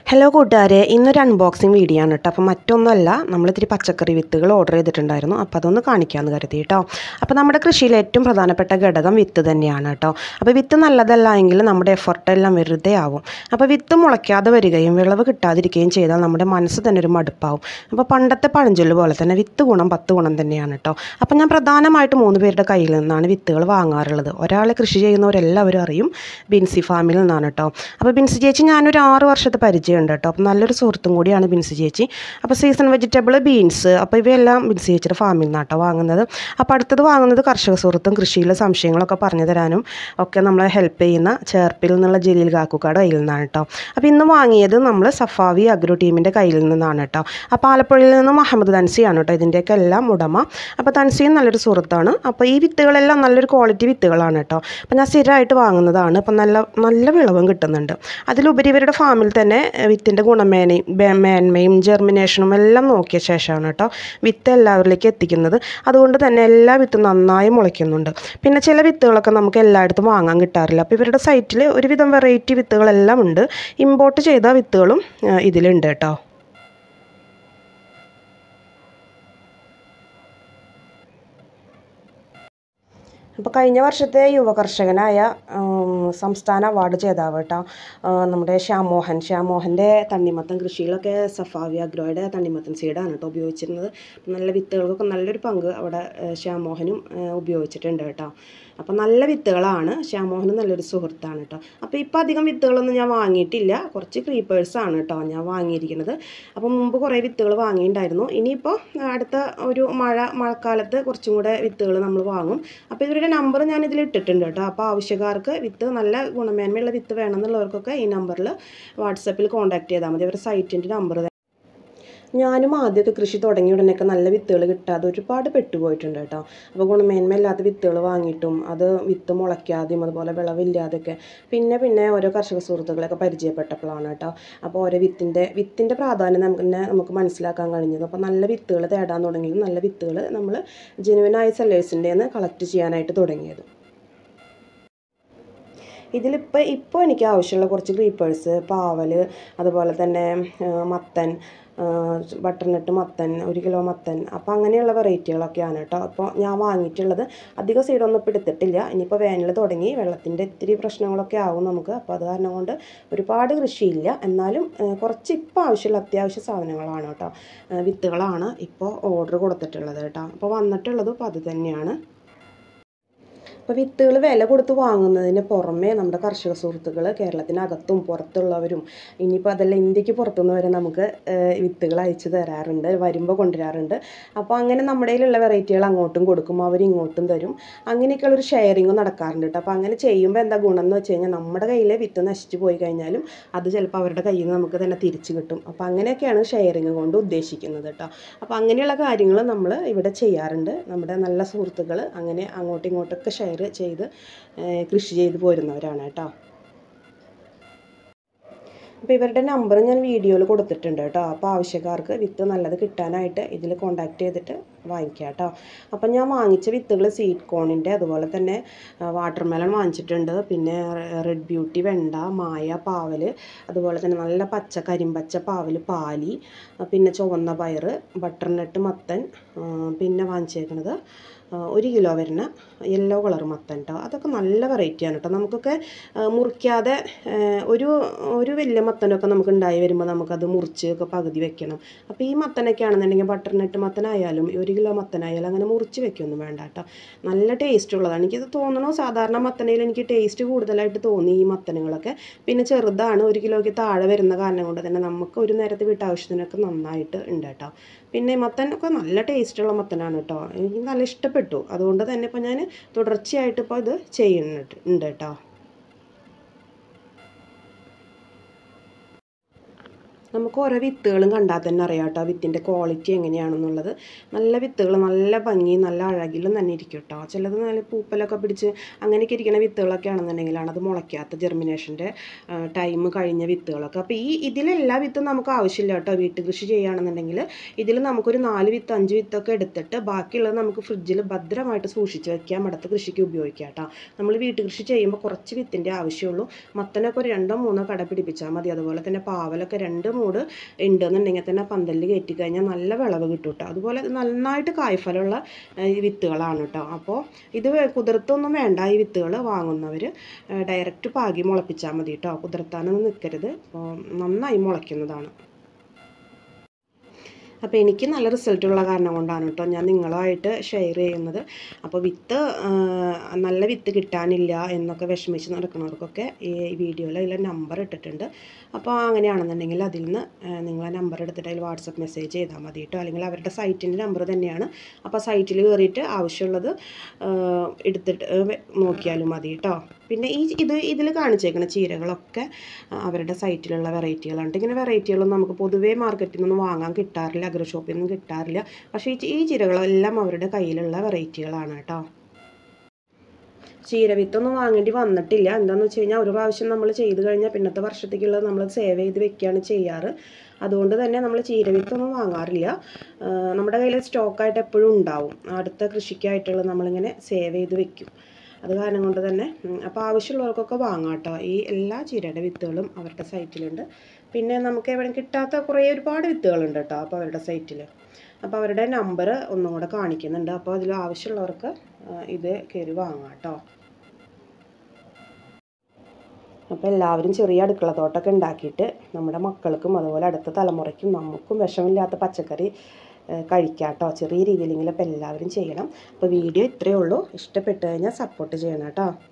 hello കൂട്ടുകാരെ ഇന്നൊരു unboxing video ആണ് കേട്ടോ അപ്പോൾ മറ്റൊന്നുമല്ല നമ്മൾ ഇത്തിരി പച്ചക്കറി വിത്തുകൾ ഓർഡർ ചെയ്തിട്ടുണ്ടായിരുന്നു അപ്പോൾ അതൊന്ന് കാണിക്കാമെന്ന് കരുതി കേട്ടോ അപ്പോൾ നമ്മുടെ കൃഷിയിൽ ഏറ്റവും പ്രധാനപ്പെട്ട ഘടകം വിത്ത് തന്നെയാണ് കേട്ടോ അപ്പോൾ വിത്ത് നല്ലതല്ല എങ്കിൽ നമ്മുടെ എഫർട്ടെല്ലാം വെറുതെ ആവും അപ്പോൾ വിത്ത് മുളയ്ക്കാതെ വരികയും വിളവ് കിട്ടാതിരിക്കുകയും ചെയ്താൽ നമ്മുടെ മനസ്സ് തന്നെ ഒരു മടുപ്പാവും അപ്പോൾ പണ്ടത്തെ പഴഞ്ചൊല്ല് പോലെ തന്നെ വിത്ത് ഗുണം പത്ത് ഗുണം തന്നെയാണ് കേട്ടോ അപ്പോൾ ഞാൻ പ്രധാനമായിട്ട് മൂന്ന് പേരുടെ കയ്യിൽ നിന്നാണ് വിത്തുകൾ വാങ്ങാറുള്ളത് ഒരാൾ കൃഷി ചെയ്യുന്നവരെല്ലാവരും അറിയും ബിൻസി ഫാമിൽ നിന്നാണ് കേട്ടോ അപ്പോൾ ബിൻസി ചേച്ചി ഞാനൊരു ആറ് വർഷത്തെ പരിചയമുണ്ട് കേട്ടോ അപ്പോൾ നല്ലൊരു സുഹൃത്തും കൂടിയാണ് ബിൻസി ചേച്ചി അപ്പോൾ സീസൺ വെജിറ്റബിൾ ബീൻസ് അപ്പോൾ ഇവയെല്ലാം ബിൻസി ചേച്ചിയുടെ ഫാമിൽ നിന്നാണ് കേട്ടോ വാങ്ങുന്നത് അപ്പോൾ അടുത്തത് വാങ്ങുന്നത് കർഷക സുഹൃത്തും കൃഷിയിലെ സംശയങ്ങളൊക്കെ പറഞ്ഞു തരാനും ഒക്കെ നമ്മളെ ഹെൽപ്പ് ചെയ്യുന്ന ചേർപ്പിൽ നിന്നുള്ള ജലീൽ കാക്കുക്കാട് കയ്യിൽ നിന്നാണ് കേട്ടോ അപ്പോൾ ഇന്ന് വാങ്ങിയത് നമ്മൾ സഫാവി അഗ്രോ ടീമിൻ്റെ കയ്യിൽ നിന്നാണ് കേട്ടോ അപ്പോൾ ആലപ്പുഴയിൽ നിന്ന് മുഹമ്മദ് തൻസിയാണ് കേട്ടോ ഇതിൻ്റെയൊക്കെ എല്ലാം ഉടമ അപ്പോൾ തൻസിയും നല്ലൊരു സുഹൃത്താണ് അപ്പോൾ ഈ വിത്തുകളെല്ലാം നല്ലൊരു ക്വാളിറ്റി വിത്തുകളാണ് കേട്ടോ അപ്പോൾ ഞാൻ സ്ഥിരമായിട്ട് വാങ്ങുന്നതാണ് അപ്പോൾ നല്ല നല്ല വിളവും കിട്ടുന്നുണ്ട് അതിലുപരി ഇവരുടെ ഫാമിൽ തന്നെ വിത്തിൻ്റെ ഗുണമേനയും ബേ- മേന്മയും ജെർമിനേഷനും എല്ലാം നോക്കിയ ശേഷമാണ് കേട്ടോ വിത്ത് എല്ലാവരിലേക്ക് എത്തിക്കുന്നത് അതുകൊണ്ട് തന്നെ എല്ലാ വിത്തും നന്നായി മുളയ്ക്കുന്നുണ്ട് പിന്നെ ചില വിത്തുകളൊക്കെ നമുക്ക് എല്ലായിടത്തും വാങ്ങാൻ കിട്ടാറില്ല അപ്പോൾ ഇവരുടെ സൈറ്റിൽ ഒരുവിധം വെറൈറ്റി വിത്തുകളെല്ലാം ഉണ്ട് ഇമ്പോർട്ട് ചെയ്ത വിത്തുകളും ആ, ഇതിലുണ്ട് കേട്ടോ അപ്പോൾ കഴിഞ്ഞ വർഷത്തെ യുവകർഷകനായ ഉം, സംസ്ഥാന അവാർഡ് ജേതാവ് കേട്ടോ ആ, നമ്മുടെ ശ്യാമോഹൻ ശ്യാമോഹൻ്റെ തണ്ണിമത്തൻ കൃഷിയിലൊക്കെ സഫാവി അഗ്രോയുടെ തണ്ണിമത്തൻ സീഡാണ് കേട്ടോ ഉപയോഗിച്ചിരുന്നത് നല്ല വിത്തുകൾക്കൊക്കെ നല്ലൊരു പങ്ക് അവിടെ ആ, ശ്യാമോഹനും ആ, ഉപയോഗിച്ചിട്ടുണ്ട് കേട്ടോ അപ്പോൾ നല്ല വിത്തുകളാണ് ശ്യാമോഹനും നല്ലൊരു സുഹൃത്താണ് കേട്ടോ അപ്പോൾ ഇപ്പോൾ അധികം വിത്തുകളൊന്നും ഞാൻ വാങ്ങിയിട്ടില്ല കുറച്ച് ക്രീപ്പേഴ്സാണ് കേട്ടോ ഞാൻ വാങ്ങിയിരിക്കുന്നത് അപ്പോൾ മുമ്പ് കുറേ വിത്തുകൾ വാങ്ങിയിട്ടുണ്ടായിരുന്നു ഇനിയിപ്പോൾ അടുത്ത ഒരു മഴ മഴക്കാലത്ത് കുറച്ചും കൂടെ വിത്തുകൾ നമ്മൾ വാങ്ങും അപ്പോൾ ഇവരുടെ നമ്പർ ഞാൻ ഇതിൽ ഇട്ടിട്ടുണ്ട് കേട്ടോ അപ്പോൾ ആവശ്യക്കാർക്ക് വിത്ത് നല്ല ഗുണമേന്മയുള്ള വിത്ത് വേണമെന്നുള്ളവർക്കൊക്കെ ഈ നമ്പറിൽ വാട്സപ്പിൽ കോൺടാക്ട് ചെയ്താൽ മതി അവരുടെ സൈറ്റിൻ്റെ നമ്പർ ഞാനും ആദ്യമൊക്കെ കൃഷി തുടങ്ങിയ ഉടനെയൊക്കെ നല്ല വിത്തുകൾ കിട്ടാതെ ഒരുപാട് പെട്ടുപോയിട്ടുണ്ട് കേട്ടോ അപ്പോൾ ഗുണമേന്മയില്ലാത്ത വിത്തുകൾ വാങ്ങിയിട്ടും അത് വിത്ത് മുളയ്ക്കാതെയും അതുപോലെ വിളവില്ലാതെയൊക്കെ പിന്നെ പിന്നെ ഓരോ കർഷക സുഹൃത്തുക്കളെയൊക്കെ പരിചയപ്പെട്ടപ്പോഴാണ് കേട്ടോ അപ്പോൾ ഓരോ വിത്തിൻ്റെ വിത്തിൻ്റെ പ്രാധാന്യം നമുക്ക് തന്നെ നമുക്ക് മനസ്സിലാക്കാൻ കഴിഞ്ഞത് അപ്പോൾ നല്ല വിത്തുകൾ തേടാൻ തുടങ്ങിയത് നല്ല വിത്തുകൾ നമ്മൾ ജെനുവിനായ സെല്ലേഴ്സിൻ്റെ നിന്ന് കളക്ട് ചെയ്യാനായിട്ട് തുടങ്ങിയത് ഇതിലിപ്പോൾ ഇപ്പോൾ എനിക്ക് ആവശ്യമുള്ള കുറച്ച് ക്രീപ്പേഴ്സ് പാവൽ അതുപോലെ തന്നെ ആ, മത്തൻ ബട്ടർനട്ട് മത്തൻ ഒരു കിലോ മത്തൻ അപ്പോൾ അങ്ങനെയുള്ള വെറൈറ്റികളൊക്കെയാണ് കേട്ടോ അപ്പോൾ ഞാൻ വാങ്ങിയിട്ടുള്ളത് അധികം സീഡൊന്നും ഇപ്പോൾ എടുത്തിട്ടില്ല ഇനിയിപ്പോൾ വേനൽ തുടങ്ങി വെള്ളത്തിൻ്റെ ഇത്തിരി പ്രശ്നങ്ങളൊക്കെ ആവും നമുക്ക് അപ്പോൾ അത് കാരണം കൊണ്ട് ഒരുപാട് കൃഷിയില്ല എന്നാലും ആ, കുറച്ച് ഇപ്പോൾ ആവശ്യമുള്ള അത്യാവശ്യ സാധനങ്ങളാണ് കേട്ടോ ആ, വിത്തുകളാണ് ഇപ്പോൾ ഓർഡർ കൊടുത്തിട്ടുള്ളത് കേട്ടോ അപ്പോൾ വന്നിട്ടുള്ളതും അപ്പോൾ അത് തന്നെയാണ് അപ്പോൾ വിത്തുകൾ വില കൊടുത്ത് വാങ്ങുന്നതിന് പുറമേ നമ്മുടെ കർഷക സുഹൃത്തുക്കൾ കേരളത്തിനകത്തും പുറത്തുള്ളവരും ഇനിയിപ്പോൾ അതല്ല ഇന്ത്യക്ക് പുറത്തുനിന്ന് വരെ നമുക്ക് ഏഹ്, വിത്തുകൾ അയച്ചു തരാറുണ്ട് വരുമ്പോൾ കൊണ്ടുവരാറുണ്ട് അപ്പോൾ അങ്ങനെ നമ്മുടെ കയ്യിലുള്ള വെറൈറ്റികൾ അങ്ങോട്ടും കൊടുക്കും അവർ ഇങ്ങോട്ടും തരും അങ്ങനെയൊക്കെയുള്ളൊരു ഷെയറിങ്ങും നടക്കാറുണ്ട് കേട്ടോ അപ്പോൾ അങ്ങനെ ചെയ്യുമ്പോൾ എന്താ ഗുണം എന്ന് വെച്ച് കഴിഞ്ഞാൽ നമ്മുടെ കയ്യിലെ വിത്ത് നശിച്ചു പോയി കഴിഞ്ഞാലും അത് ചിലപ്പോൾ അവരുടെ കയ്യിൽ നിന്ന് നമുക്ക് തന്നെ തിരിച്ചു കിട്ടും അപ്പോൾ അങ്ങനെയൊക്കെയാണ് ഷെയറിങ് കൊണ്ട് ഉദ്ദേശിക്കുന്നത് കേട്ടോ അപ്പോൾ അങ്ങനെയുള്ള കാര്യങ്ങൾ നമ്മൾ ഇവിടെ ചെയ്യാറുണ്ട് നമ്മുടെ നല്ല സുഹൃത്തുക്കൾ അങ്ങനെ അങ്ങോട്ടും ഇങ്ങോട്ടൊക്കെ ഷെയർ ചെയ്ത് ഏഹ്, കൃഷി ചെയ്ത് പോരുന്നവരാണ് കേട്ടോ അപ്പോൾ ഇവരുടെ നമ്പർ ഞാൻ വീഡിയോയിൽ കൊടുത്തിട്ടുണ്ട് കേട്ടോ അപ്പോൾ ആവശ്യക്കാർക്ക് വിത്ത് നല്ലത് കിട്ടാനായിട്ട് ഇതിൽ കോൺടാക്ട് ചെയ്തിട്ട് വാങ്ങിക്കാം കേട്ടോ അപ്പം ഞാൻ വാങ്ങിച്ച വിത്തുകൾ സ്വീറ്റ് കോണിൻ്റെ അതുപോലെ തന്നെ വാട്ടർ മെലൺ വാങ്ങിച്ചിട്ടുണ്ട് പിന്നെ റെഡ് ബ്യൂട്ടി വെണ്ട മായ പാവൽ അതുപോലെ തന്നെ നല്ല പച്ച കരിമ്പച്ച പാവൽ പാലി ആ, പിന്നെ ചുവന്ന പയർ ബട്ടർനട്ട് മത്തൻ ആ, പിന്നെ വാങ്ങിച്ചേക്കണത് ആ, ഒരു കിലോ വരുന്ന യെല്ലോ കളർ മത്തൻ കേട്ടോ അതൊക്കെ നല്ല വെറൈറ്റിയാണ് കേട്ടോ നമുക്കൊക്കെ ആ, മുറിക്കാതെ ആ, ഒരു ഒരു വലിയ മത്തനൊക്കെ നമുക്ക് ഉണ്ടായി വരുമ്പോൾ നമുക്കത് മുറിച്ച് ഒക്കെ പകുതി വെക്കണം അപ്പോൾ ഈ മത്തനൊക്കെ ആണെന്നുണ്ടെങ്കിൽ ബട്ടർനട്ട് മത്തനായാലും ഈ ഒരു കിലോ മത്തനായാലും അങ്ങനെ മുറിച്ച് വെക്കൊന്നും വേണ്ട കേട്ടോ നല്ല ടേസ്റ്റ് ഉള്ളതാണ് എനിക്കിത് തോന്നണു സാധാരണ മത്തനയിൽ എനിക്ക് ടേസ്റ്റ് കൂടുതലായിട്ട് തോന്നി ഈ മത്തനുകളൊക്കെ പിന്നെ ചെറുതാണ് ഒരു കിലോയ്ക്ക് താഴെ വരുന്ന കാരണം കൊണ്ട് തന്നെ നമുക്ക് ഒരു നേരത്തെ വീട്ടാവശ്യത്തിനൊക്കെ നന്നായിട്ട് ഉണ്ട് കേട്ടോ പിന്നെ മത്തൻ ഒക്കെ നല്ല ടേസ്റ്റുള്ള മത്തനാണ് കേട്ടോ എനിക്ക് നല്ല ഇഷ്ടപ്പെട്ടു അതുകൊണ്ട് തന്നെ ഇപ്പോൾ ഞാൻ തുടർച്ചയായിട്ട് ഇപ്പോൾ ഇത് ചെയ്യുന്നുണ്ട് ഉണ്ട് കേട്ടോ നമുക്ക് ഓരോ വിത്തുകളും കണ്ടാൽ തന്നെ അറിയാം കേട്ടോ വിത്തിൻ്റെ ക്വാളിറ്റി എങ്ങനെയാണെന്നുള്ളത് നല്ല വിത്തുകൾ നല്ല ഭംഗി നല്ല അഴകിലും തന്നെ ഇരിക്കും കേട്ടോ ചിലത് നല്ല പൂപ്പലൊക്കെ പിടിച്ച് അങ്ങനെയൊക്കെ ഇരിക്കുന്ന വിത്തുകളൊക്കെ ആണെന്നുണ്ടെങ്കിലാണ് അത് മുളയ്ക്കാത്ത ജെർമിനേഷൻ്റെ ടൈം കഴിഞ്ഞ വിത്തുകളൊക്കെ അപ്പോൾ ഈ ഇതിലെല്ലാ വിത്തും നമുക്ക് ആവശ്യമില്ല കേട്ടോ വീട്ടു കൃഷി ചെയ്യുകയാണെന്നുണ്ടെങ്കിൽ ഇതിൽ നമുക്കൊരു നാല് വിത്ത് അഞ്ച് വിത്തൊക്കെ എടുത്തിട്ട് ബാക്കിയുള്ളത് നമുക്ക് ഫ്രിഡ്ജിൽ ഭദ്രമായിട്ട് സൂക്ഷിച്ച് വെക്കാം അടുത്ത കൃഷിക്ക് ഉപയോഗിക്കാം കേട്ടോ നമ്മൾ വീട്ടു കൃഷി ചെയ്യുമ്പോൾ കുറച്ച് വിത്തിൻ്റെ ആവശ്യമുള്ളൂ മത്തനൊക്കെ ഒരു രണ്ടോ മൂന്നോ കട പിടിപ്പിച്ചാൽ മതി അതുപോലെ തന്നെ പാവലൊക്കെ രണ്ട് മൂട് ഉണ്ടെന്നുണ്ടെങ്കിൽ തന്നെ പന്തലിൽ കയറ്റി കഴിഞ്ഞാൽ നല്ല വിളവ് കിട്ടും കേട്ടോ അതുപോലെ ഇത് നന്നായിട്ട് കായ്ഫലമുള്ള ഏഹ്, വിത്തുകളാണ് കേട്ടോ അപ്പോൾ ഇത് വേ- കുതിർത്തൊന്നും വേണ്ട ഈ വിത്തുകൾ വാങ്ങുന്നവർ ഡയറക്റ്റ് പാകി മുളപ്പിച്ചാൽ മതി കേട്ടോ കുതിർത്താനൊന്നും നിൽക്കരുത് അപ്പോൾ നന്നായി മുളയ്ക്കുന്നതാണ് അപ്പോൾ എനിക്ക് നല്ല റിസൾട്ടുള്ള കാരണം കൊണ്ടാണ് കേട്ടോ ഞാൻ നിങ്ങളുമായിട്ട് ഷെയർ ചെയ്യുന്നത് അപ്പോൾ വിത്ത് ആ, നല്ല വിത്ത് കിട്ടാനില്ല എന്നൊക്കെ വിഷമിച്ച് നടക്കുന്നവർക്കൊക്കെ ഈ വീഡിയോയിൽ അതിൽ നമ്പർ ഇട്ടിട്ടുണ്ട് അപ്പോൾ അങ്ങനെയാണെന്നുണ്ടെങ്കിൽ അതിൽ നിന്ന് നിങ്ങൾ ആ നമ്പർ എടുത്തിട്ട് അതിൽ വാട്സപ്പ് മെസ്സേജ് ചെയ്താൽ മതി കേട്ടോ അല്ലെങ്കിൽ അവരുടെ സൈറ്റിൻ്റെ നമ്പർ തന്നെയാണ് അപ്പോൾ സൈറ്റിൽ കയറിയിട്ട് ആവശ്യമുള്ളത് ആ, എടുത്തിട്ട് ആ, വെ- നോക്കിയാലും മതി കേട്ടോ പിന്നെ ഈ ഇത് ഇതിൽ കാണിച്ചേക്കുന്ന ചീരകളൊക്കെ ആ, അവരുടെ സൈറ്റിലുള്ള വെറൈറ്റികളാണ് ഇങ്ങനെ വെറൈറ്റികളൊന്നും നമുക്ക് പൊതുവേ മാർക്കറ്റിൽ നിന്നൊന്നും വാങ്ങാൻ കിട്ടാറില്ല അഗ്രോ ഷോപ്പിൽ നിന്നും കിട്ടാറില്ല പക്ഷേ ഈ ചി- ഈ ചീരകളെല്ലാം അവരുടെ കയ്യിലുള്ള വെറൈറ്റികളാണ് കേട്ടോ ചീരവിത്തൊന്നും വാങ്ങേണ്ടി വന്നിട്ടില്ല എന്താണെന്ന് വെച്ച് കഴിഞ്ഞാൽ ഒരു പ്രാവശ്യം നമ്മൾ ചെയ്ത് കഴിഞ്ഞാൽ പിന്നത്തെ വർഷത്തേക്കുള്ളത് നമ്മൾ സേവ് ചെയ്ത് വെക്കുകയാണ് ചെയ്യാറ് അതുകൊണ്ട് തന്നെ നമ്മൾ ചീരവിത്തൊന്നും വാങ്ങാറില്ല ആ, നമ്മുടെ കയ്യിൽ സ്റ്റോക്കായിട്ട് എപ്പോഴും ഉണ്ടാവും അടുത്ത കൃഷിക്കായിട്ടുള്ളത് നമ്മളിങ്ങനെ സേവ് ചെയ്ത് വെക്കും അത് കാരണം കൊണ്ട് തന്നെ അപ്പോൾ ആവശ്യമുള്ളവർക്കൊക്കെ വാങ്ങാം കേട്ടോ ഈ എല്ലാ ചീരയുടെ വിത്തുകളും അവരുടെ സൈറ്റിലുണ്ട് പിന്നെ നമുക്ക് എവിടെ കിട്ടാത്ത കുറേ ഒരുപാട് വിത്തുകളുണ്ട് കേട്ടോ അപ്പോൾ അവരുടെ സൈറ്റിൽ അപ്പോൾ അവരുടെ നമ്പർ ഒന്നും കൂടെ കാണിക്കുന്നുണ്ട് അപ്പോൾ അതിൽ ആവശ്യമുള്ളവർക്ക് ആ, ഇത് കയറി വാങ്ങാം കേട്ടോ അപ്പോൾ എല്ലാവരും ചെറിയ അടുക്കളത്തോട്ടമൊക്കെ ഉണ്ടാക്കിയിട്ട് നമ്മുടെ മക്കൾക്കും അതുപോലെ അടുത്ത തലമുറയ്ക്കും നമുക്കും വിഷമില്ലാത്ത പച്ചക്കറി ഏഹ്, കഴിക്കാം കേട്ടോ ചെറിയ രീതിയിലെങ്കിലും അപ്പോൾ എല്ലാവരും ചെയ്യണം അപ്പോൾ വീഡിയോ ഇത്രയേ ഉള്ളൂ ഇഷ്ടപ്പെട്ട് കഴിഞ്ഞാൽ സപ്പോർട്ട് ചെയ്യണം കേട്ടോ